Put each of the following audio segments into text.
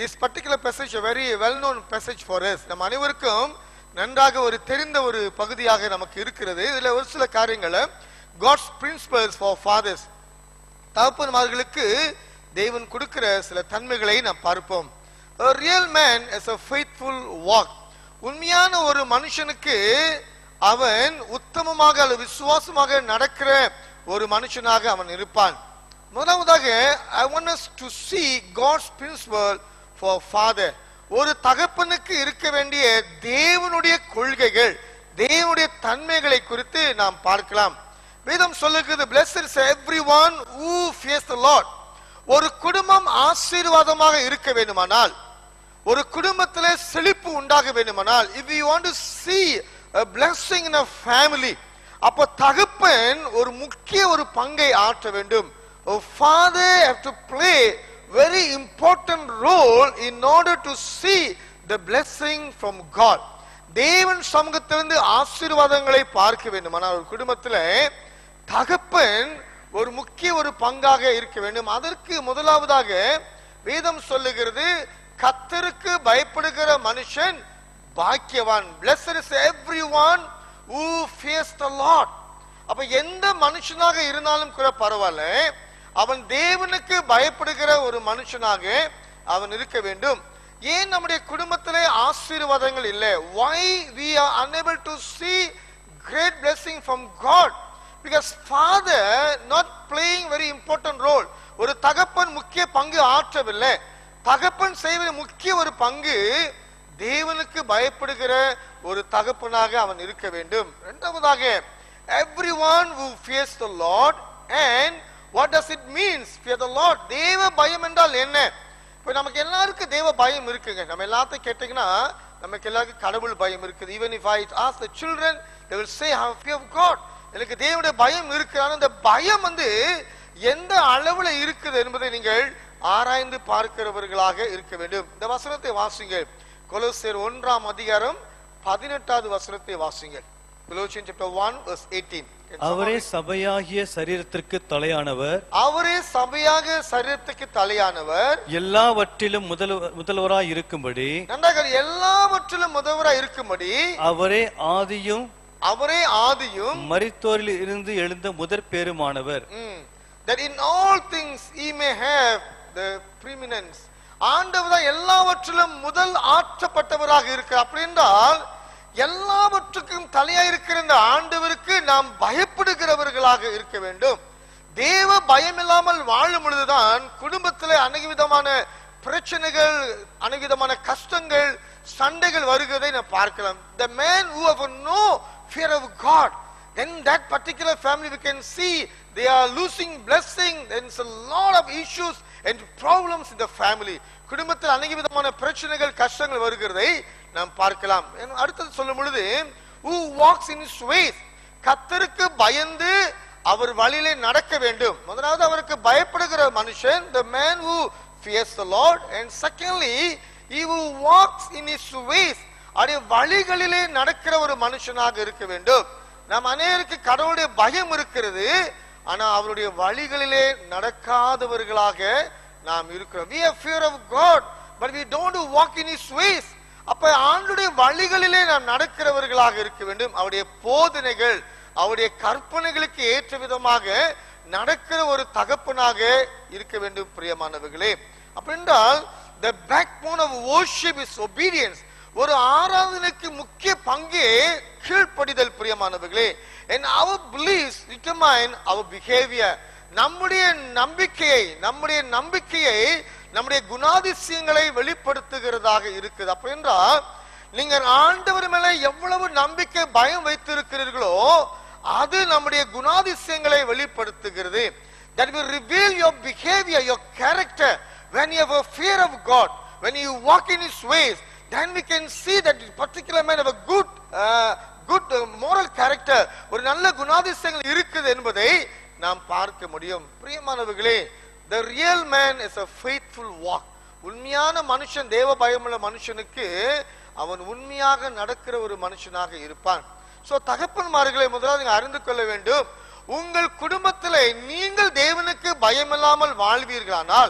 This particular passage a very well known passage for us நம்ம அனைவருக்கும் நன்றாக ஒரு தெரிந்த ஒரு பகுதியாக நமக்கு இருக்கிறது இதுல ஒரு சில காரியங்களை காட்ஸ் பிரின்சிபல்ஸ் ஃபார் ஃபாதர்ஸ் தகப்பன்மார்களுக்கு தேவன் கொடுக்கிற சில தன்மைகளை நாம் பார்ப்போம் A real man is a faithful walk உண்மையான ஒரு மனுஷனுக்கு அவன் உத்தமமாக அல்லது விசுவாசமாக நடக்கிற ஒரு மனுஷனாக அவன் இருப்பான் முதலாவதாக ஐ want us to see God's principle for father ஒரு தகப்பனுக்கு இருக்க வேண்டிய தேவனுடைய கொள்கைகள் தேவனுடைய தன்மைகளை குறித்து நாம் பார்க்கலாம் வேதம் சொல்லுகிறது blessed is everyone who fears the Lord ஒரு குடும்பம் ஆசீர்வாதமாக இருக்க வேண்டுமானால் ஒரு குடும்பத்திலே செழிப்பு உண்டாக வேண்டுமானால் if you want to see a blessing in a family அப்போ தகப்பன் ஒரு முக்கிய ஒரு பங்கை ஆற்ற வேண்டும் a father have to play very important role in order to see the blessing from God தேவன் சமூகத்திலிருந்து ஆசீர்வாதங்களை பார்க்க வேண்டுமானால் ஒரு குடும்பத்திலே தகப்பன் ஒரு முக்கிய ஒரு பங்காக இருக்க வேண்டும் அதற்கு முதலாவதாக வேதம் சொல்லுகிறது கத்தருக்கு பயப்படுகிற மனுஷன் பாக்கியவான் blessed is everyone who fears the Lord அப்ப எந்த மனுஷனாக இருந்தாலும் கூட பரவாயில்ல அவன் தேவனுக்கு பயப்படுகிற ஒரு மனுஷனாக அவன் இருக்க வேண்டும் ஏன் நம்முடைய குடும்பத்திலே ஆசீர்வாதங்கள் இல்லை why we are unable to see great blessing from God because father not playing very important role ஒரு தகப்பன் முக்கிய பங்கு ஆற்றவில்லை தகப்பன் செய்வது முக்கிய ஒரு பங்கு தேவனுக்கு பயப்படுகிற ஒரு தகப்பனாக அவன் இருக்க வேண்டும் இரண்டாவதாக everyone who fears the lord and what does it means fear the lord தேவ பயம் என்றால் என்ன இப்ப நமக்கு எல்லாருக்கும் தேவ பயம் இருக்குங்க நம்ம எல்லாத்தையும் கேட்டீங்கன்னா நமக்கு எல்லாருக்கும் கடவுள் பயம் இருக்குது even if I ask the children they will say have fear of god எனக்கு தேவனுடைய பயம் இருக்கு ஆனா இந்த பயம் வந்து எந்த அளவுல இருக்குது என்பதை நீங்கள் ஆராய்ந்து பார்க்கிறவர்களாக இருக்க வேண்டும் இந்த வசனத்தை வாசிங்கள் கொலோசியர் ஒன்றாம் அதிகாரம் பதினெட்டாவது வசனத்தை வாசிங்கள் கொலோசியன் சாப்டர் 1 verse 18 அவரே சபையாகிய சரீரத்திற்கு தலையானவர் அவரே சபையாக சரீரத்துக்கு தலையானவர் எல்லாவற்றிலும் முதல் முதல்வராய் இருக்கும்படி நன்றாக எல்லாவற்றிலும் முதல்வராய் இருக்கும்படி அவரே ஆதியும் அவரே ஆதியும் மரித்தோரில் இருந்து எழுந்த முதற் பேருமானவர் Mm. that in all things he may have the preeminence ஆண்டவர் தான் எல்லாவற்றிலும் முதல் ஆற்றப்பட்டவராக இருக்கிறார் அப்படி என்றால் எல்லாவற்றுக்கும் தலையா இருக்கிற இந்த ஆண்டவருக்கு நாம் பயப்படுகிறவர்களாக இருக்க வேண்டும் தேவ பயம் இல்லாமல் வாழும் பொழுதுதான் குடும்பத்திலே அநேக விதமான பிரச்சனைகள் அநேக விதமான கஷ்டங்கள் சண்டைகள் வருகிறதை நாம் பார்க்கலாம் the man who have no fear of god then that particular family we can see they are losing blessing there's a lot of issues and problems in the family குடும்பத்தில் அநேக விதமான பிரச்சனைகள் கஷ்டங்கள் வருகிறதை நாம் பார்க்கலாம் ஏன்னா அடுத்தது சொல்லும் பொழுது who walks in his ways கத்தருக்கு பயந்து அவர் வழியிலே நடக்க வேண்டும் முதலாவது அவருக்கு பயப்படுகிற மனுஷன் the man who fears the lord and secondly he who walks in his ways அவருடைய வழிகளிலே நடக்கிற ஒரு மனுஷனாக இருக்க வேண்டும் நாம் அநேகருக்கு கடவுளுடைய பயம் இருக்கிறது ஆனா அவருடைய வழிகளிலே நடக்காதவர்களாக நாம் இருக்கிறோம் we have fear of god but we don't walk in his ways அப்ப ஆண்டுடைய வழிகளிலே நாம் நடக்கிறவர்களாக இருக்க வேண்டும் அவருடைய போதனைகள் அவருடைய கற்பனைகளுக்கு ஏற்ற விதமாக நடக்கிற ஒரு தகப்பனாக இருக்க வேண்டும் பிரியமானவர்களே அப்படின்றால் the backbone of worship is obedience ஒரு ஆராதனைக்கு முக்கிய பங்கே கீழ்ப்படிதல் பிரியமானவர்களே and our beliefs determine our behavior நம்முடைய நம்பிக்கையை நம்முடைய நம்பிக்கையை நம்முடைய குணாதிசயங்களை வெளிப்படுத்துகிறதாக இருக்குது அப்ப என்றால் நீங்கள் ஆண்டவர் மேல எவ்வளவு நம்பிக்கை பயம் வைத்திருக்கிறீர்களோ அது நம்முடைய குணாதிசயங்களை வெளிப்படுத்துகிறது that will reveal your behavior your character when you have a fear of god when you walk in his ways then we can see that this particular man have a good uh, good uh, moral character ஒரு நல்ல குணாதிசயங்கள் இருக்குது என்பதை நாம் பார்க்க முடியும் பிரியமானவர்களே the real man is a faithful walk உண்மையான மனுஷன் தேவ பயமுள்ள மனுஷனுக்கு அவன் உண்மையாக நடக்கிற ஒரு மனுஷனாக இருப்பான் சோ தகப்பன்மார்களை முதலாவது நீங்க அறிந்து கொள்ள வேண்டும் உங்கள் குடும்பத்திலே நீங்கள் தேவனுக்கு பயமில்லாமல் வாழ்வீர்களானால்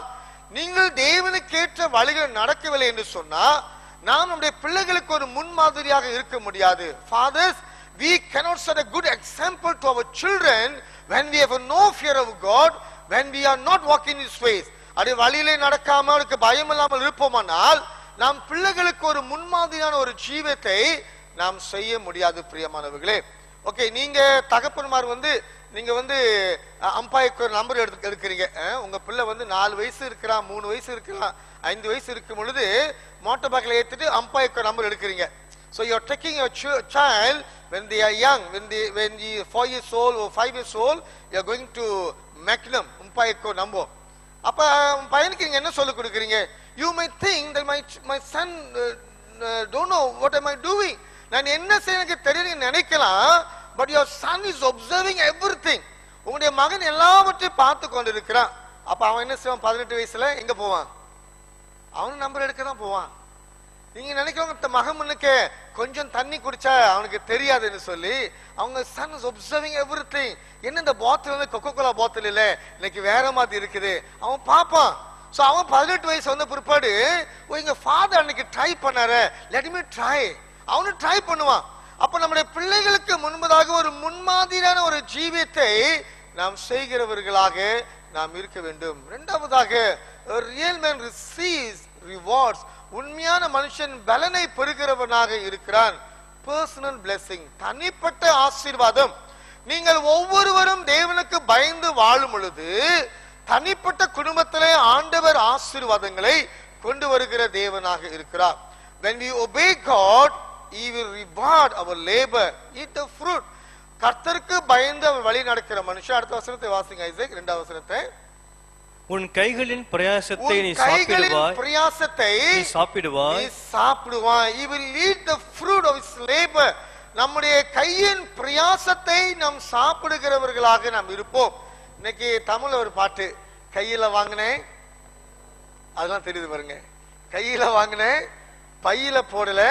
நீங்கள் தேவனுக்கேற்ற வழிகள் நடக்கவில்லை என்று சொன்னா நாம் நம்முடைய பிள்ளைகளுக்கு ஒரு முன்மாதிரியாக இருக்க முடியாது fathers we cannot set a good example to our children when we have no fear of god when we are not walking his ways அது வழியிலே நடக்காம அவருக்கு பயம் இல்லாமல் இருப்போமானால் நாம் பிள்ளைகளுக்கு ஒரு முன்மாதிரியான ஒரு ஜீவத்தை நாம் செய்ய முடியாது பிரியமானவர்களே ஓகே நீங்க தகப்பன்மார் வந்து நீங்க வந்து அம்பாய்க்கு ஒரு நம்பர் எடுத்து எடுக்கிறீங்க அஹ், உங்க பிள்ளை வந்து நாலு வயசு இருக்கிறான் மூணு வயசு இருக்கிறான் ஐந்து வயசு இருக்கும் பொழுது மோட்டார் பைக்கில் ஏற்றிட்டு அம்பாய்க்கு நம்பர் எடுக்கிறீங்க So you're taking your ch- child when they are young, when they when he is four years old or five years old, you're going to Magnum, உம்பாய்க்கோ நம்போ அப்ப உன் பையனுக்கு நீங்க என்ன சொல்லிக் கொடுக்குறீங்க you may think that my ch- my son uh, uh, don't know what am I doing நான் என்ன செய்ய எனக்கு தெரியும் நினைக்கலாம் but your son is observing everything உங்களுடைய மகன் எல்லாவற்றையும் பார்த்து கொண்டிருக்கிறான் அப்ப அவன் என்ன செய்வான் பதினெட்டு வயசுல எங்க போவான் அவனும் நம்பர் எடுக்க தான் போவான் நீங்க நினைக்கிறவங்க இந்த மகமனுக்கு கொஞ்சம் தண்ணி குடிச்சா அவனுக்கு தெரியாதுன்னு சொல்லி அவங்க son is observing everything என்ன இந்த பாட்டில் வந்து கொக்கோ கோலா பாட்டில் இல்ல இன்னைக்கு வேற மாதிரி இருக்குது அவன் பார்ப்பான் சோ அவன் பதினெட்டு வயசு வந்த பிற்பாடு ஓ எங்க ஃபாதர் அன்னைக்கு ட்ரை பண்ணாரு லெட் மீ ட்ரை அவனும் ட்ரை பண்ணுவான் அப்ப நம்முடைய பிள்ளைகளுக்கு முன்பதாக ஒரு முன்மாதிரியான ஒரு ஜீவியத்தை நாம் செய்கிறவர்களாக நாம் இருக்க வேண்டும் இரண்டாவதாக ரியல் மேன் ரிசீவ்ஸ் ரிவார்ட்ஸ் உண்மையான மனுஷன் பலனை பெறுகிறவனாக இருக்கிறான் பர்சனல் blessing தனிப்பட்ட ஆசீர்வாதம் நீங்கள் ஒவ்வொருவரும் தேவனுக்கு பயந்து வாழும் பொழுது தனிப்பட்ட குடும்பத்திலே ஆண்டவர் ஆசீர்வாதங்களை கொண்டு வருகிற தேவனாக இருக்கிறார் when we obey god he will reward our labor eat the fruit கர்த்தருக்கு பயந்து அவர் வழி நடக்கிற மனுஷன் அடுத்த வசனத்தை வாசிங்க ஐசக் இரண்டாவது வசனத்தை உன் கைகளின் பிரயாசத்தை உன் நீ கைகளின் சாப்பிடுவாய் பிரயாசத்தை நீ சாப்பிடுவாய் நீ சாப்பிடுவான் he will eat the fruit of his labor நம்முடைய கையின் பிரயாசத்தை நாம் சாப்பிடுகிறவர்களாக நாம் இருப்போம் இன்னைக்கு தமிழ்ல ஒரு பாட்டு கையில வாங்கினேன் அதெல்லாம் தெரியுது பாருங்க கையில வாங்கினேன் பையில போடல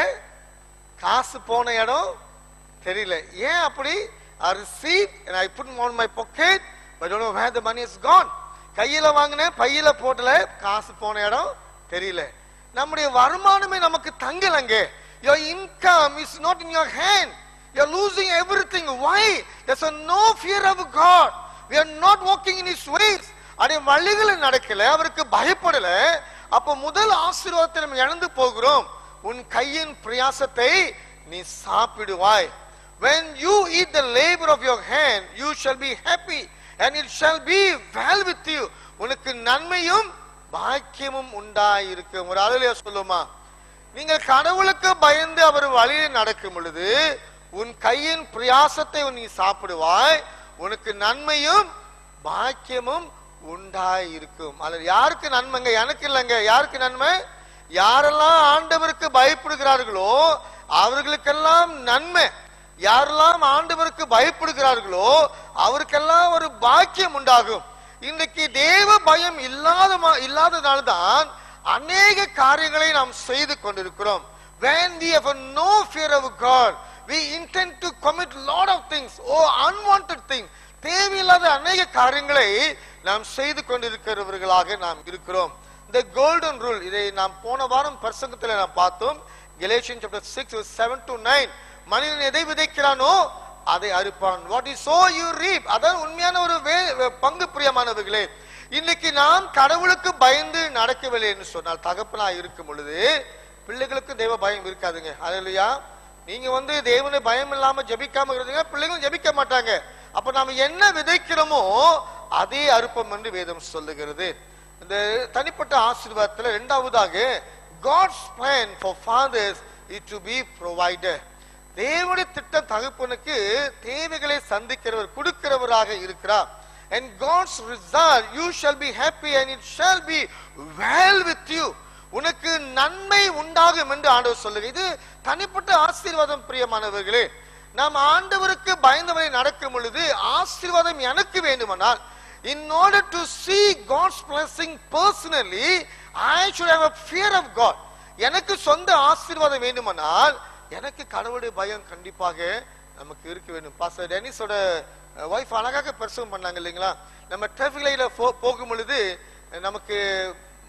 காசு போன இடம் தெரியல ஏன் அப்படி I received and I put on my pocket but I don't know where the money is gone கையில வாங்கினேன் பையில போடல காசு போன இடம் தெரியல நம்முடைய வருமானமே நமக்கு தங்கலங்க your income is not in your hand you're losing everything why there's a no fear of god we are not walking in his ways அதே வழிகளில் நடக்கல அவருக்கு பயப்படல அப்ப முதல் ஆசீர்வாதத்தை நம்ம இழந்து போகிறோம் உன் கையின் பிரயாசத்தை நீ சாப்பிடுவாய் when you eat the labor of your hand you shall be happy and it shall be well with you உனக்கு நன்மையும் பாக்கியமும் உண்டாயிருக்கும் ஒரு அலுவலியா சொல்லுமா நீங்கள் கடவுளுக்கு பயந்து அவர் வழியில் நடக்கும் பொழுது உன் கையின் பிரயாசத்தை நீ சாப்பிடுவாய் உனக்கு நன்மையும் பாக்கியமும் உண்டாயிருக்கும் அது யாருக்கு நன்மைங்க எனக்கு இல்லைங்க யாருக்கு நன்மை யாரெல்லாம் ஆண்டவருக்கு பயப்படுகிறார்களோ அவர்களுக்கெல்லாம் நன்மை யாரெல்லாம் ஆண்டவருக்கு பயப்படுகிறார்களோ அவருக்கெல்லாம் ஒரு பாக்கியம் உண்டாகும் இன்றைக்கு தேவ பயம் இல்லாத இல்லாதனால்தான் அநேக காரியங்களை நாம் செய்து கொண்டிருக்கிறோம் when we have a no fear of God we intend to commit lot of things oh unwanted things தேவையில்லாத அநேக காரியங்களை நாம் செய்து கொண்டிருக்கிறவர்களாக நாம் இருக்கிறோம் the golden rule இதை நாம் போன வாரம் பிரசங்கத்தில் நாம் பார்த்தோம் Galatians chapter 6 verse 7 to 9 மனிதன் எதை விதைக்கிறானோ அதை அறுப்பான் what is so you reap அதான் உண்மையான ஒரு வே- பங்கு பிரியமானவர்களே இன்னைக்கு நாம் கடவுளுக்கு பயந்து நடக்கவில்லை என்று சொன்னால் தகப்பனா இருக்கும் பொழுது பிள்ளைகளுக்கு தெய்வ பயம் இருக்காதுங்க அதுலயா நீங்க வந்து தேவனை பயம் இல்லாம ஜெபிக்காம இருந்தீங்க பிள்ளைகளும் ஜெபிக்க மாட்டாங்க அப்ப நாம என்ன விதைக்கிறோமோ அதே அறுப்பம் என்று வேதம் சொல்லுகிறது இந்த தனிப்பட்ட ஆசீர்வாதத்துல இரண்டாவதாக God's plan for fathers it to be provider தேவனுடைய திட்டம் தகப்பனுக்கு தேவைகளை சந்திக்கிறவர் கொடுக்கிறவராக இருக்கிறார் and god's result you shall be happy and it shall be well with you உனக்கு நன்மை உண்டாகும் என்று ஆண்டவர் சொல்லுங்க இது தனிப்பட்ட ஆசீர்வாதம் பிரியமானவர்களே நாம் ஆண்டவருக்கு பயந்தவரை நடக்கும் பொழுது ஆசீர்வாதம் எனக்கு வேண்டுமானால் in order to see god's blessing personally i should have a fear of god எனக்கு சொந்த ஆசீர்வாதம் வேண்டுமானால் எனக்கு கடவுளுடைய பயம் கண்டிப்பாக நமக்கு இருக்க வேண்டும் பாஸ்டர் டெனிஸோட ஒய்ஃப் அழகாக பிரசவம் பண்ணாங்க இல்லைங்களா நம்ம டிராஃபிக் லைட்ல போகும் பொழுது அஹ், நமக்கு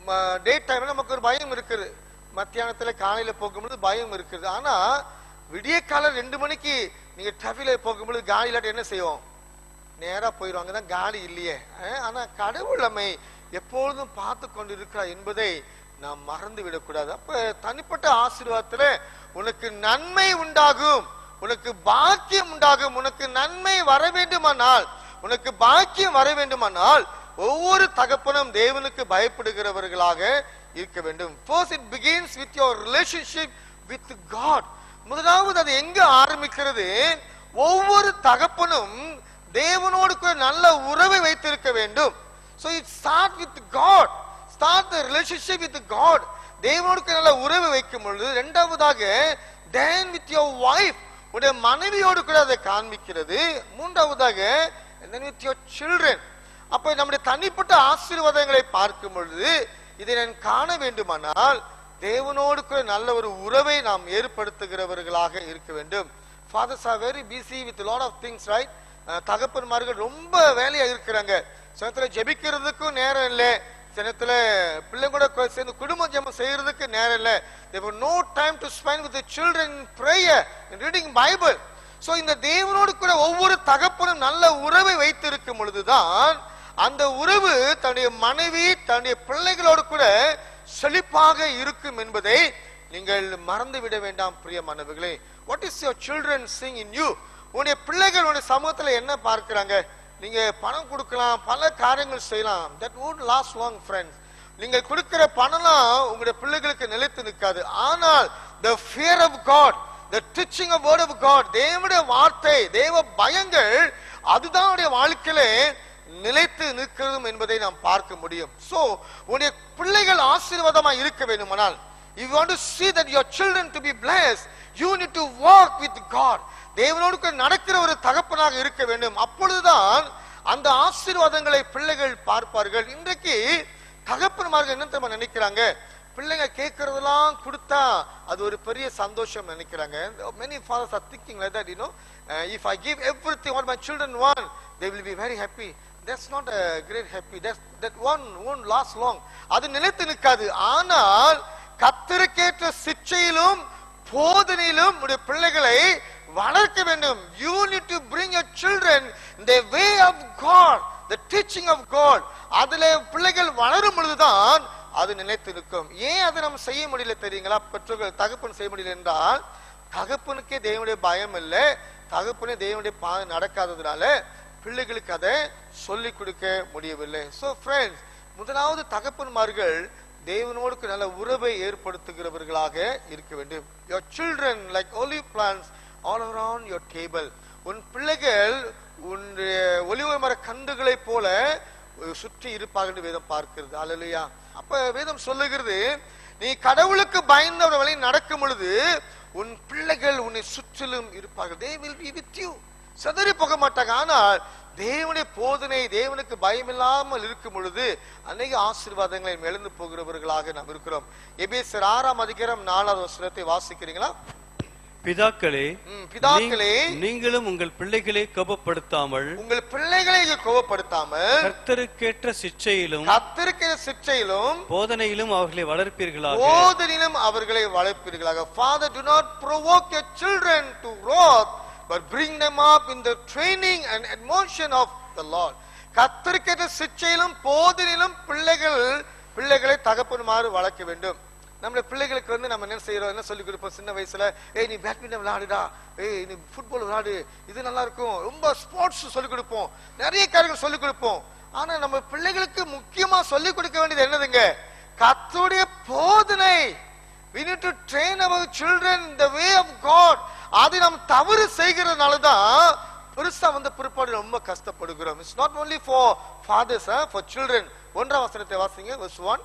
டே டைம்ல நமக்கு ஒரு பயம் இருக்குது மத்தியானத்துல காலையில போகும்பொழுது பயம் இருக்குது ஆனா விடிய காலம் ரெண்டு மணிக்கு நீங்க டிராஃபிக்ல போகும்பொழுது காலி இல்லாட்டி என்ன செய்வோம் நேரா போயிடும் அங்கதான் காலி இல்லையே அஹ், ஆனா கடவுள் நம்மை எப்பொழுதும் பார்த்து கொண்டு இருக்கிறார் என்பதை நாம் மறந்து விடக்கூடாது அப்ப தனிப்பட்ட ஆசீர்வாதத்துல உனக்கு நன்மை உண்டாகும் உனக்கு பாக்கியம் உண்டாகும் உனக்கு நன்மை வர வேண்டுமானால் உனக்கு பாக்கியம் வர வேண்டுமானால் ஒவ்வொரு தகப்பனும் தேவனுக்கு பயப்படுகிறவர்களாக இருக்க வேண்டும் first it begins with your relationship with god முதலாவது அது எங்க ஆரம்பிக்கிறது ஒவ்வொரு தகப்பனும் தேவனோடு கூட நல்ல உறவை வைத்திருக்க வேண்டும் so it start with god start the relationship with god தேவனோடு கூட நல்ல உறவை வைக்கும் பொழுது இரண்டாவதாக then with your wife உடைய மனைவியோடு கூட அதை காண்பிக்கிறது மூன்றாவதாக and then with your children அப்ப நம்முடைய தனிப்பட்ட ஆசீர்வாதங்களை பார்க்கும் பொழுது இதை நான் காண வேண்டுமானால் தேவனோடு கூட நல்ல ஒரு உறவை நாம் ஏற்படுத்துகிறவர்களாக இருக்க வேண்டும் fathers are very busy with a lot of things right அஹ் தகப்பன்மார்கள் ரொம்ப வேலையா இருக்கிறாங்க சிலத்துல ஜெபிக்கிறதுக்கும் நேரம் இல்லை சிலத்துல பிள்ளைங்க கூட சேர்ந்து குடும்ப ஜெபம் செய்யறதுக்கு நேரம் இல்லை they have no time to spend with the children in prayer in reading bible so இந்த தேவனோடு கூட ஒவ்வொரு தகப்பனும் நல்ல உறவை வைத்திருக்கும் பொழுதுதான் அந்த உறவு தன்னுடைய மனைவி தன்னுடைய பிள்ளைகளோடு கூட செழிப்பாக இருக்கும் என்பதை நீங்கள் மறந்து விட வேண்டாம் பிரியமானவர்களே what is your children sing in you உன்னுடைய பிள்ளைகள் உன்னுடைய சமூகத்துல என்ன பார்க்கிறாங்க நீங்க பணம் கொடுக்கலாம் பல காரியங்கள் செய்யலாம் that would last long friends நீங்கள் கொடுக்கிற பணம்லாம் உங்களுடைய பிள்ளைகளுக்கு நிலைத்து நிற்காது ஆனால் the fear of god the teaching of word of god தேவனுடைய வார்த்தை தேவ பயங்கள் அதுதான் உடைய வாழ்க்கையில நிலைத்து நிற்கிறதும் என்பதை நாம் பார்க்க முடியும் சோ உன்னுடைய பிள்ளைகள் ஆசீர்வாதமா இருக்க வேண்டுமானால் if you want to see that your children to be blessed you need to walk with god தேவனோடு கூட நடக்கிற ஒரு தகப்பனாக இருக்க வேண்டும் அப்பொழுதுதான் அந்த ஆசீர்வாதங்களை பிள்ளைகள் பார்ப்பார்கள் இன்றைக்கு தகப்பன்மார்கள் என்ன தெரியுமா நினைக்கிறாங்க பிள்ளைங்க கேட்கறதெல்லாம் கொடுத்தா அது ஒரு பெரிய சந்தோஷம் நினைக்கிறாங்க many fathers are thinking like that you know uh, if i give everything what my children want they will be very happy that's not a great happy that's that one won't last long அது நிலைத்து நிற்காது ஆனால் கத்திருக்கேற்ற சிச்சையிலும் போதனையிலும் உடைய பிள்ளைகளை வளர்க்க வேண்டும் you need to bring your children in the way of god the teaching of god அதுல பிள்ளைகள் வளரும் பொழுதுதான் அது நிலைத்து நிற்கும் ஏன் அதை நம்ம செய்ய முடியல தெரியுங்களா பெற்றோர்கள் தகப்பன் செய்ய முடியல என்றால் தகப்பனுக்கே தேவனுடைய பயம் இல்லை தகப்பனே தேவனுடைய பா நடக்காததுனால பிள்ளைகளுக்கு அதை சொல்லிக் கொடுக்க முடியவில்லை சோ ஃப்ரெண்ட்ஸ் முதலாவது தகப்பன்மார்கள் தேவனோடு நல்ல உறவை ஏற்படுத்துகிறவர்களாக இருக்க வேண்டும் your children like olive plants all around your table உன் பிள்ளைகள் உன்னுடைய ஒலிவ மர கண்டுகளை போல சுற்றி இருப்பார்கள் என்று வேதம் பார்க்கிறது அல்லையா அப்ப வேதம் சொல்லுகிறது நீ கடவுளுக்கு பயந்த ஒரு வழி நடக்கும் பொழுது உன் பிள்ளைகள் உன்னை சுற்றிலும் இருப்பார்கள் they will be with you சிதறி போக மாட்டாங்க ஆனால் தேவனுடைய போதனை தேவனுக்கு பயமில்லாமல் இருக்கும் பொழுது அநேக ஆசீர்வாதங்களை எழுந்து போகிறவர்களாக நாம் இருக்கிறோம் எபேசர் ஆறாம் அதிகாரம் நாலாவது வசனத்தை வாசிக்கிறீங்களா பிதாக்களே ம், பிதாக்களே நீ- நீங்களும் உங்கள் பிள்ளைகளை கோபப்படுத்தாமல் உங்கள் பிள்ளைகளை கோபப்படுத்தாமல் கர்த்தருக்கேற்ற சிச்சையிலும் கத்திருக்கிற சிற்றையிலும் போதனையிலும் அவர்களை வளர்ப்பீர்களாக போதனிலும் அவர்களை வளர்ப்பீர்களாக father do not provoke your children to wrath but bring them up in the training and admonition of the lord கத்திருக்கிற சிச்சையிலும் போதனிலும் பிள்ளைகள் பிள்ளைகளை தகப்பனுமாறு வளர்க்க வேண்டும் நம்முடைய பிள்ளைகளுக்கு வந்து நம்ம என்ன செய்யறோம் என்ன சொல்லி கொடுப்போம் சின்ன வயசுல ஏய் நீ பேட்மிண்டன் விளையாடுடா ஏய் நீ ஃபுட்பால் விளையாடு இது நல்லா இருக்கும் ரொம்ப ஸ்போர்ட்ஸ் சொல்லி கொடுப்போம் நிறைய காரியங்கள் சொல்லி கொடுப்போம் ஆனா நம்ம பிள்ளைகளுக்கு முக்கியமா சொல்லி கொடுக்க வேண்டியது என்னதுங்க கர்த்தருடைய போதனை we need to train our children in the way of god அது நாம் தவறு செய்கிறதுனால தான் பெருசா வந்த பிற்பாடு ரொம்ப கஷ்டப்படுகிறோம் it's not only for fathers uh, for children ஒன்றாம் வசனத்தை வாசிங்க verse 1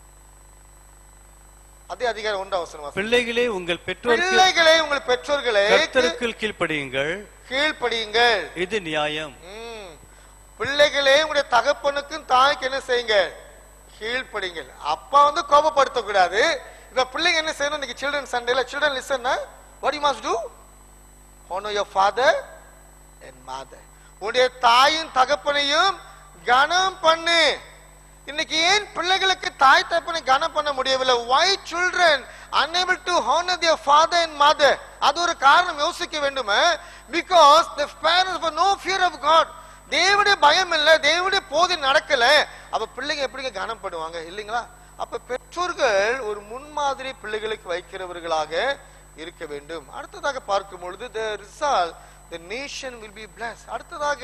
அதே அதிகாரம் ஒன்றாம் வசனம் வாசிங்க பிள்ளைகளே உங்கள் பெற்றோருக்கு பிள்ளைகளே உங்கள் பெற்றோர்களை கர்த்தருக்குள் கீழ்ப்படியுங்கள் கீழ்ப்படியுங்கள் இது நியாயம் ம். பிள்ளைகளே உங்களுடைய தகப்பனுக்கும் தாய்க்கு என்ன செய்யுங்க கீழ்ப்படிங்கள் அப்பா வந்து கோபப்படுத்த கூடாது இப்ப பிள்ளைங்க என்ன செய்யணும் இன்னைக்கு சில்ட்ரன் சண்டேல children listen what you must do honor your father and mother உன்னுடைய தாயின் தகப்பனையும் கனம் பண்ணு இன்னைக்கு ஏன் பிள்ளைகளுக்கு தாய் தகப்பனை கனம் பண்ண முடியவில்லை why children unable to honor their father and mother அது ஒரு காரணம் யோசிக்க வேண்டுமே because the parents have no fear of god தேவனுடைய பயம் இல்ல தேவனுடைய போதை நடக்கல அப்ப பிள்ளைங்க எப்படிங்க கனம் பண்ணுவாங்க இல்லைங்களா அப்ப பெற்றோர்கள் ஒரு முன்மாதிரி பிள்ளைகளுக்கு வைக்கிறவர்களாக இருக்க வேண்டும் அடுத்ததாக பார்க்கும் பொழுது the result the nation will be blessed அடுத்ததாக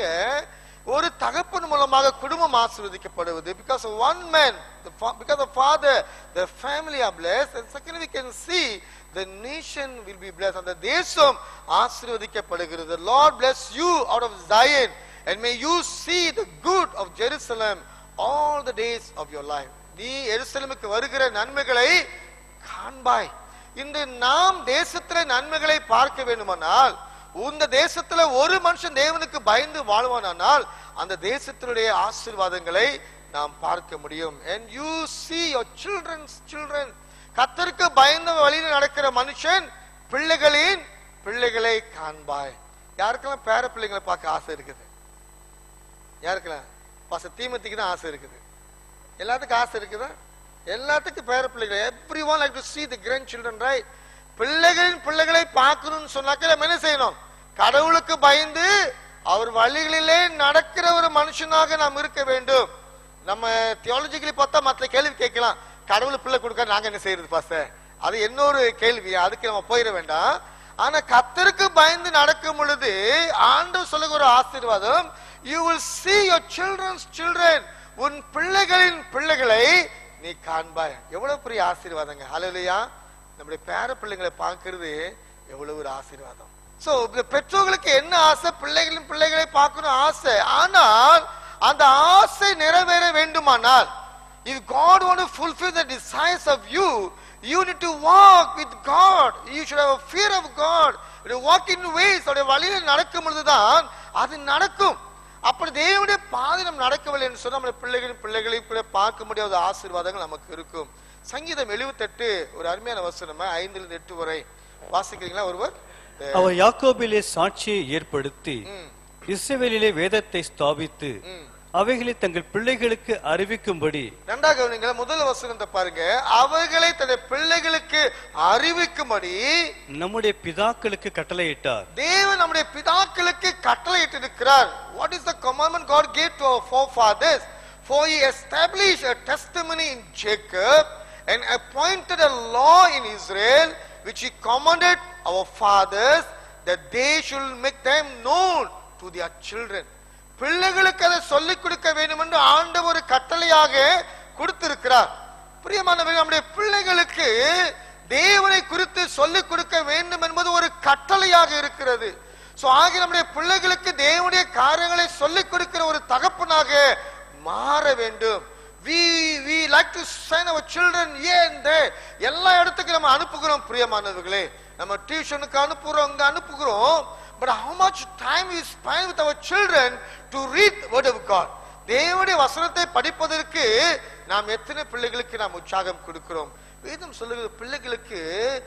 ஒரு தகப்பன் மூலமாக குடும்பம் ஆசீர்வதிக்கப்படுவது because of one man the fa- because of father the family are blessed and secondly we can see the nation will be blessed அந்த தேசம் ஆசீர்வதிக்கப்படுகிறது the lord bless you out of zion and may you see the good of jerusalem all the days of your life நீ எருசலேமுக்கு வருகிற நன்மைகளை காண்பாய் இன்று நாம் தேசத்துல நன்மைகளை பார்க்க வேண்டுமானால் இந்த தேசத்துல ஒரு மனுஷன் தேவனுக்கு பயந்து வாழ்வானானால் அந்த தேசத்தினுடைய ஆசீர்வாதங்களை நாம் பார்க்க முடியும் and you see your children's children கத்தருக்கு பயந்த வழியில் நடக்கிற மனுஷன் பிள்ளைகளின் பிள்ளைகளை காண்பாய் யாருக்கெல்லாம் பேர பிள்ளைங்களை பார்க்க ஆசை இருக்குது யாருக்கெல்லாம் பாச தீமத்திக்கு தான் ஆசை இருக்குது எல்லாத்துக்கும் ஆசை இருக்குதா எல்லாத்துக்கும் பேர பிள்ளைகள் everyone like to see the grandchildren right பிள்ளைகளின் பிள்ளைகளை பார்க்கணும்னு சொன்னாக்க நம்ம என்ன செய்யணும் கடவுளுக்கு பயந்து அவர் வழிகளிலே நடக்கிற ஒரு மனுஷனாக நாம் இருக்க வேண்டும் நம்ம தியாலஜிக்கலி பார்த்தா மற்ற கேள்வி கேட்கலாம் கடவுள் பிள்ளை கொடுக்க நாங்க என்ன செய்யறது பாச அது இன்னொரு கேள்வி அதுக்கு நம்ம போயிட வேண்டாம் ஆனா கத்தருக்கு பயந்து நடக்கும் பொழுது ஆண்டவர் சொல்லுகிற ஒரு ஆசீர்வாதம் you will see your children's children உன் பிள்ளைகளின் பிள்ளைகளை நீ காண்பாய் எவ்வளவு பெரிய ஆசீர்வாதங்க ஹalleluya நம்முடைய பேர பிள்ளைங்களை பார்க்கிறது எவ்வளவு ஒரு ஆசீர்வாதம் சோ பெற்றோர்களுக்கு என்ன ஆசை பிள்ளைகளின் பிள்ளைகளை பார்க்கணும் ஆசை ஆனால் அந்த ஆசை நிறைவேற வேண்டுமானால் if God want to fulfill the desires of you you need to walk with God you should have a fear of God you know, walk in ways அவருடைய வழியில் நடக்கும் பொழுதுதான் அது நடக்கும் அப்படி தேவனுடைய பாதை நம்ம நடக்கவில்லை என்று சொன்னால் நம்முடைய பிள்ளைகளின் பிள்ளைகளை கூட பார்க்க முடியாத ஆசீர்வாதங்கள் நமக்கு இருக்கும் சங்கீதம் 78 ஒரு அருமையான வசனம் ஐந்துல இருந்து எட்டு வரை வாசிக்கிறீங்களா ஒருவர் அவர் யாக்கோபிலே சாட்சியை ஏற்படுத்தி ம், இஸ்ரவேலிலே வேதத்தை ஸ்தாபித்து ம். அவைகளை தங்கள் பிள்ளைகளுக்கு அறிவிக்கும்படி ரெண்டாவது கவனிங்க முதல் வசனத்தை பாருங்க அவைகளை தன்னுடைய பிள்ளைகளுக்கு அறிவிக்கும்படி நம்முடைய பிதாக்களுக்கு கட்டளையிட்டார் தேவன் நம்முடைய பிதாக்களுக்கு கட்டளையிட்டு இருக்கிறார் what is the commandment god gave to our forefathers for he established a testimony in jacob and appointed a law in israel which he commanded our fathers that they should make them known to their children பிள்ளைகளுக்கு அதை சொல்லிக் கொடுக்க வேண்டும் என்று ஆண்டவர் ஒரு கட்டளையாக கொடுத்திருக்கிறார் பிரியமானவர்கள் நம்முடைய பிள்ளைகளுக்கு தேவனை குறித்து சொல்லிக் கொடுக்க வேண்டும் என்பது ஒரு கட்டளையாக இருக்கிறது சோ ஆகிய நம்முடைய பிள்ளைகளுக்கு தேவனுடைய காரியங்களை சொல்லிக் கொடுக்கிற ஒரு தகப்பனாக மாற வேண்டும் we we like to send our children here and there எல்லா இடத்துக்கும் நம்ம அனுப்புகிறோம் பிரியமானவர்களே நம்ம டியூஷனுக்கு அனுப்புகிறோம் அங்க அனுப்புகிறோம் but how much time we spend with our children to read the word of god தேவனுடைய வசனத்தை படிப்பதற்கு நாம் எத்தனை பிள்ளைகளுக்கு நாம் உற்சாகம் கொடுக்கிறோம் வேதம் சொல்லுகிறது பிள்ளைகளுக்கு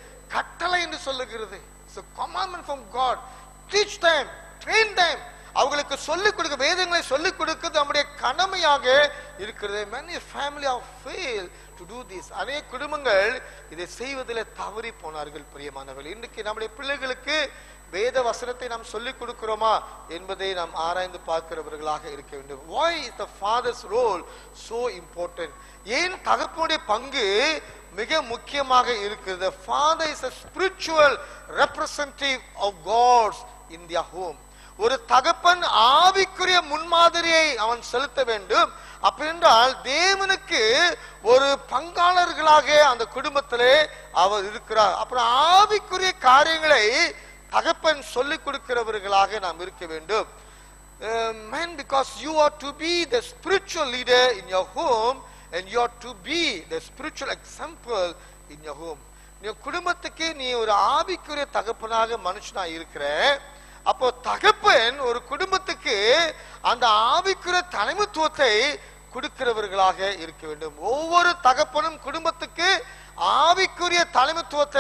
கட்டளை என்று சொல்லுகிறது it's commandment from god teach them train them அவங்களுக்கு சொல்லிக் கொடுக்க வேதங்களை சொல்லிக் கொடுக்கிறது நம்முடைய கடமையாக இருக்கிறது many family have failed to do this அநேக குடும்பங்கள் இதை செய்வதில் தவறி போனார்கள் பிரியமானவர்கள் இன்றைக்கு நம்முடைய பிள்ளைகளுக்கு வேத வசனத்தை நாம் சொல்லிக் கொடுக்கிறோமா என்பதை நாம் ஆராய்ந்து பார்க்கிறவர்களாக இருக்க வேண்டும் why is the father's role so important ஏன் தகப்பனுடைய பங்கு மிக முக்கியமாக இருக்கிறது the father is a spiritual representative of god's in their home ஒரு தகப்பன் ஆவிக்குரிய முன்மாதிரியை அவன் செலுத்த வேண்டும் அப்படின்றால் தேவனுக்கு ஒரு பங்காளர்களாக அந்த குடும்பத்திலே அவர் இருக்கிறார் அப்புறம் ஆவிக்குரிய காரியங்களை தகப்பன் சொல்லிக் கொடுக்கிறவர்களாக நாம் இருக்க வேண்டும் Uh, man because you are to be the spiritual leader in your home and you are to be the spiritual example in your home நீ குடும்பத்துக்கு நீ ஒரு ஆவிக்குரிய தகப்பனாக மனுஷனா இருக்கிற அப்போ தகப்பன் ஒரு குடும்பத்துக்கு அந்த ஆவிக்குரிய தலைமைத்துவத்தை கொடுக்கிறவர்களாக இருக்க வேண்டும் ஒவ்வொரு தகப்பனும் குடும்பத்துக்கு ஆவிக்குரிய தலைமைத்துவத்தை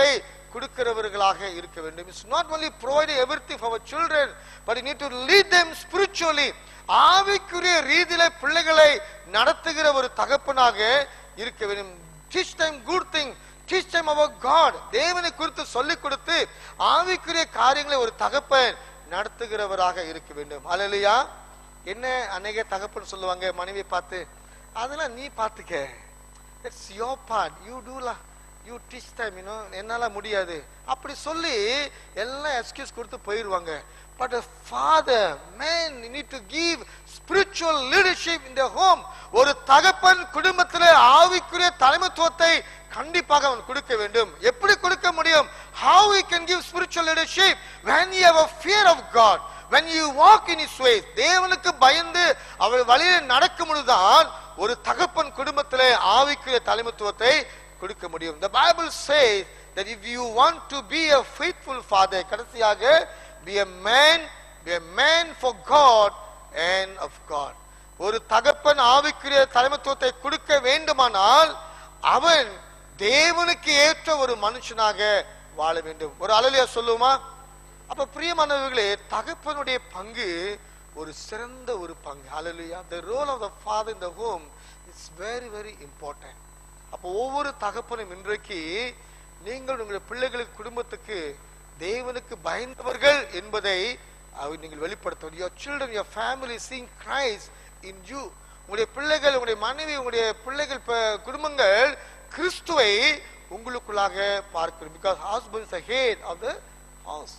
கொடுக்கிறவர்களாக இருக்க வேண்டும் it's not only provide everything for our children but you need to lead them spiritually ஆவிக்குரிய ரீதியில பிள்ளைகளை நடத்துகிற ஒரு தகப்பனாக இருக்க வேண்டும் teach them good thing teach them about god தேவனை குறித்து சொல்லிக் கொடுத்து ஆவிக்குரிய காரியங்களை ஒரு தகப்பன் நடத்துகிறவராக இருக்க வேண்டும் அல்லையா என்ன அநேக தகப்பன் சொல்லுவாங்க மனைவியை பார்த்து அதெல்லாம் நீ பார்த்துக்க இட்ஸ் யோர் பார்ட் யூ டூலா யூ டீச் டைம் யூனோ என்னால முடியாது அப்படி சொல்லி எல்லாம் எக்ஸ்கியூஸ் கொடுத்து போயிடுவாங்க but father man need to give spiritual leadership in the home ஒரு தகப்பன் குடும்பத்தில் ஆவிக்குரிய தலைமைத்துவத்தை கண்டிப்பாக அவன் கொடுக்க வேண்டும் எப்படி கொடுக்க முடியும் how he can give spiritual leadership when you have a fear of god when you walk in his ways தேவனுக்கு பயந்து அவர் வழியில் நடக்கும் பொழுதுதான் ஒரு தகப்பன் குடும்பத்திலே ஆவிக்குரிய தலைமைத்துவத்தை கொடுக்க முடியும் the bible says that if you want to be a faithful father கடைசியாக be a man be a man for god and of god ஒரு தகப்பன் ஆவிக்குரிய தலைமைத்துவத்தை கொடுக்க வேண்டுமானால் அவன் தேவனுக்கு ஏற்ற ஒரு மனுஷனாக வாழ வேண்டும் ஒரு அலலியா சொல்லுமா அப்ப பிரியமானவர்களே தகப்பனுடைய பங்கு ஒரு சிறந்த ஒரு பங்கு ஹalleluya the role of the father in the home is very very important அப்போ ஒவ்வொரு தகப்பனும் இன்றைக்கு நீங்கள் உங்களுடைய பிள்ளைகளுக்கு குடும்பத்துக்கு தேவனுக்கு பயந்தவர்கள் என்பதை அவர் நீங்கள் வெளிப்படுத்த your children your family seeing Christ in you உங்களுடைய பிள்ளைகள் உங்களுடைய மனைவி உங்களுடைய பிள்ளைகள் ப- குடும்பங்கள் கிறிஸ்துவை உங்களுக்குள்ளாக பார்க்கணும் because husband is the head of the house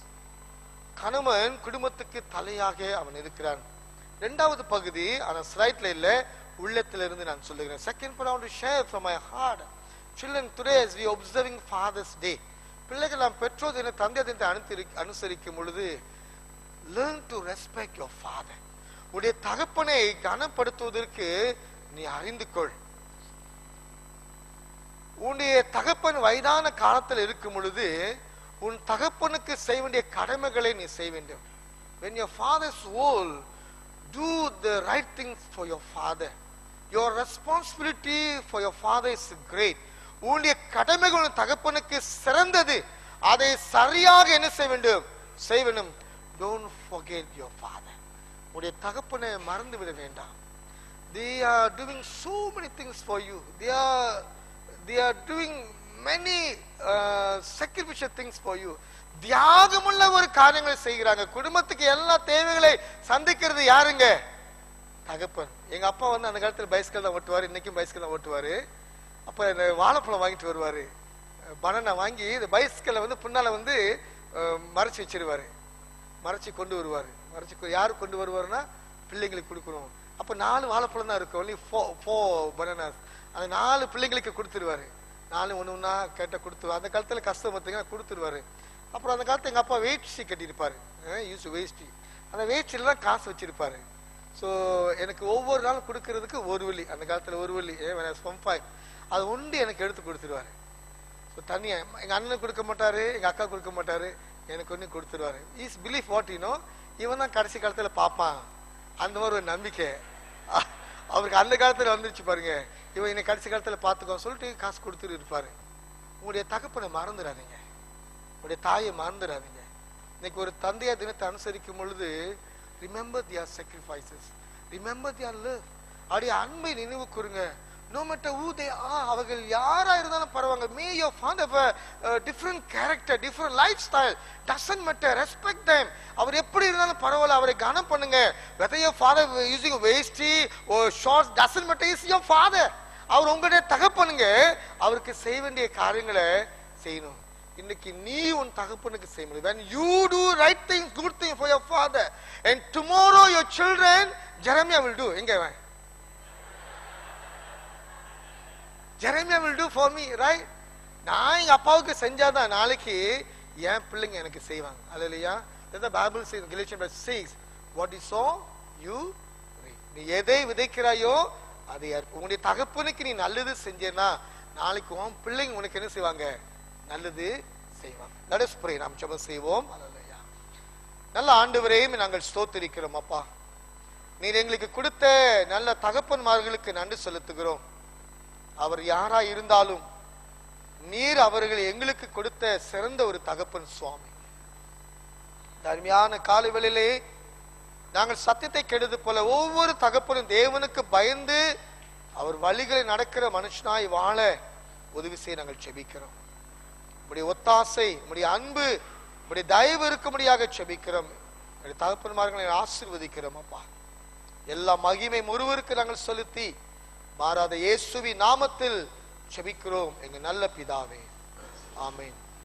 கணவன் குடும்பத்துக்கு தலையாக அவன் இருக்கிறான் இரண்டாவது பகுதி ஆனா ஸ்லைட்ல இல்ல உள்ளத்துல இருந்து நான் சொல்லுகிறேன் second part I want to share from my heart children today as we observing father's day பிள்ளைகள் நாம் பெற்றோர் தின தந்தை தினத்தை அனுசரி அனுசரிக்கும் பொழுது learn to respect your father உடைய தகப்பனை கனப்படுத்துவதற்கு நீ அறிந்து கொள் உன்னுடைய தகப்பன் வயதான காலத்தில் இருக்கும் பொழுது உன் தகப்பனுக்கு செய்ய வேண்டிய கடமைகளை நீ செய்ய வேண்டும் when your father is old do the right things for your father your responsibility for your father is great உன்னுடைய கடமைகள் உன் தகப்பனுக்கு சிறந்தது அதை சரியாக என்ன செய்ய வேண்டும் செய்ய வேண்டும் don't forget your father உன்னுடைய தகப்பனை மறந்து விட வேண்டாம் they are doing so many things for you they are they are doing many uh, sacrificial things for you தியாகமுள்ள ஒரு காரியங்களை செய்கிறாங்க குடும்பத்துக்கு எல்லா தேவைகளை சந்திக்கிறது யாருங்க தகப்பன் எங்க அப்பா வந்து அந்த காலத்துல பைஸ்கல் தான் ஓட்டுவாரு இன்னைக்கும் பைஸ்கல் தான் ஓட்டுவாரு அப்ப இந்த வாழைப்பழம் வாங்கிட்டு வருவாரு பனானா வாங்கி இந்த பைஸ்கல்ல வந்து பின்னால வந்து அஹ், மறைச்சு வச்சிருவாரு மறைச்சு கொண்டு வருவாரு மறைச்சு கொ- யாரு கொண்டு வருவாருன்னா பிள்ளைங்களுக்கு கொடுக்கணும் அப்ப நாலு வாழைப்பழம் தான் இருக்கும் only four four bananas அந்த நாலு பிள்ளைங்களுக்கு கொடுத்துருவாரு நாலு ஒண்ணு ஒண்ணா கேட்ட கொடுத்து அந்த காலத்துல கஷ்டம் பார்த்தீங்கன்னா கொடுத்துருவாரு அப்புறம் அந்த காலத்துல எங்க அப்பா வேஷ்டி கட்டியிருப்பாரு யூஸ் வேஷ்டி அந்த வேஷ்டில தான் காசு வச்சிருப்பாரு ஸோ எனக்கு ஒவ்வொரு நாளும் கொடுக்கறதுக்கு ஒரு வழி அந்த காலத்துல ஒரு வழி ஃபைவ் அது உண்டு எனக்கு எடுத்து கொடுத்துருவாரு ஸோ தனியா எங்க அண்ணனுக்கு கொடுக்க மாட்டாரு எங்க அக்கா கொடுக்க மாட்டாரு எனக்கு ஒண்ணு கொடுத்துருவாரு இஸ் பிலீஃப் வாட் யூனோ இவன் தான் கடைசி காலத்துல பார்ப்பான் அந்த மாதிரி ஒரு நம்பிக்கை அ- அவருக்கு அந்த காலத்துல வந்துருச்சு பாருங்க இவன் என்னை கடைசி காலத்துல பார்த்துக்கோ சொல்லிட்டு காசு கொடுத்துட்டு இருப்பாரு உங்களுடைய தகப்பனை மறந்துடாதீங்க உங்களுடைய தாயை மறந்துடாதீங்க இன்னைக்கு ஒரு தந்தையா தினத்தை அனுசரிக்கும் பொழுது remember their sacrifices remember their love அவருடைய அன்பை நினைவு கூறுங்க no matter who they are அவர்கள் யாரா இருந்தாலும் பரவாங்க may your father have a different character different lifestyle doesn't matter respect them அவர் எப்படி இருந்தாலும் பரவாயில்ல அவரை கனம் பண்ணுங்க whether your father using veshti or shorts doesn't matter is your father அவர் உங்களுடைய தகப்பனுங்க அவருக்கு செய்ய வேண்டிய காரியங்களை செய்யணும் இன்னைக்கு நீ உன் தகப்பனுக்கு செய்ய முடியும் when you do right things good thing for your father and tomorrow your children Jeremiah will do எங்க அவன் Jeremiah will do for me right நான் எங்க அப்பாவுக்கு செஞ்சாதான் நாளைக்கு என் பிள்ளைங்க எனக்கு செய்வாங்க அது இல்லையா the bible says in galatians verse 6 what you sow you reap. நீ எதை விதைக்கிறாயோ அதை அறுப்பு. உன்னுடைய தகப்பனுக்கு நீ நல்லது செஞ்சேன்னா நாளைக்கு உன் பிள்ளைங்க உனக்கு என்ன செய்வாங்க நல்லது செய்வாங்க let us pray நாம் ஜெபம் செய்வோம் அல்லேலூயா நல்ல ஆண்டவரையும் நாங்கள் ஸ்தோத்திரிக்கிறோம் அப்பா நீர் எங்களுக்கு கொடுத்த நல்ல தகப்பன்மார்களுக்கு நன்றி செலுத்துகிறோம் அவர் யாரா இருந்தாலும் நீர் அவர்கள் எங்களுக்கு கொடுத்த சிறந்த ஒரு தகப்பன் சுவாமி இந்த அருமையான காலைவெளியிலே நாங்கள் சத்தியத்தை கெடுது போல ஒவ்வொரு தகப்பனும் தேவனுக்கு பயந்து அவர் வழிகளை நடக்கிற மனுஷனாய் வாழ உதவி செய்ய நாங்கள் செபிக்கிறோம் உடைய ஒத்தாசை உடைய அன்பு உடைய தயவு இருக்கும்படியாக செபிக்கிறோம் உடைய தகப்பன்மார்களை ஆசீர்வதிக்கிறோம் அப்பா எல்லா மகிமை ஒருவருக்கு நாங்கள் செலுத்தி மாறாத இயேசுவி நாமத்தில் செபிக்கிறோம் எங்க நல்ல பிதாவே ஆமென்